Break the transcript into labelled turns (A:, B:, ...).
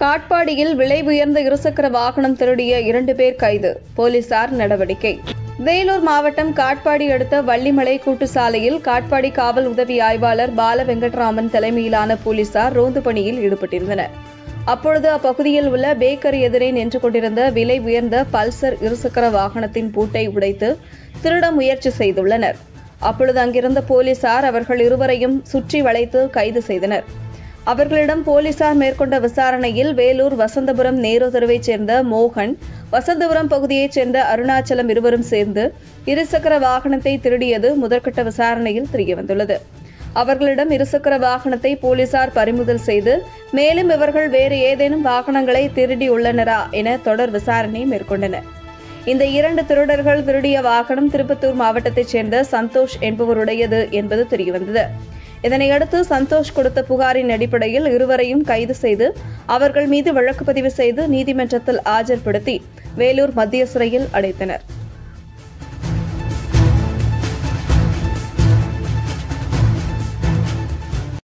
A: காட்பாடியில் விலை உயர்ந்த இருசக்கர வாகனம் திருடிய இரண்டு பேர் கைது போலீசார் நடவடிக்கை வேலூர் மாவட்டம் காட்பாடி அடுத்த வள்ளிமலை கூட்டு சாலையில் காட்பாடி காவல் உதவி ஆய்வாளர் பால வெங்கட்ராமன் தலைமையிலான போலீசார் ரோந்து பணியில் ஈடுபட்டிருந்தனர் அப்பொழுது அப்பகுதியில் உள்ள பேக்கரி எதிரே நின்று கொண்டிருந்த விலை உயர்ந்த பல்சர் இருசக்கர வாகனத்தின் பூட்டை உடைத்து திருட முயற்சி செய்துள்ளனர் அப்பொழுது அங்கிருந்த போலீசார் அவர்கள் இருவரையும் சுற்றி வளைத்து கைது செய்தனர் அவர்களிடம் போலீசார் மேற்கொண்ட விசாரணையில் வேலூர் வசந்தபுரம் நேரு தெருவைச் சேர்ந்த மோகன் வசந்தபுரம் பகுதியைச் சேர்ந்த அருணாச்சலம் இருவரும் சேர்ந்து இருசக்கர வாகனத்தை திருடியது முதற்கட்ட விசாரணையில் தெரியவந்துள்ளது அவர்களிடம் இருசக்கர வாகனத்தை போலீசார் பறிமுதல் செய்து மேலும் இவர்கள் வேறு ஏதேனும் வாகனங்களை திருடியுள்ளனரா என தொடர் விசாரணை மேற்கொண்டனர் இந்த இரண்டு திருடர்கள் திருடிய வாகனம் திருப்பத்தூர் மாவட்டத்தைச் சேர்ந்த சந்தோஷ் என்பவருடையது என்பது தெரியவந்தது இதனையடுத்து சந்தோஷ் கொடுத்த புகாரின் அடிப்படையில் இருவரையும் கைது செய்து அவர்கள் மீது வழக்கு பதிவு செய்து நீதிமன்றத்தில் ஆஜர்படுத்தி வேலூர் மத்திய சிறையில் அடைத்தனர்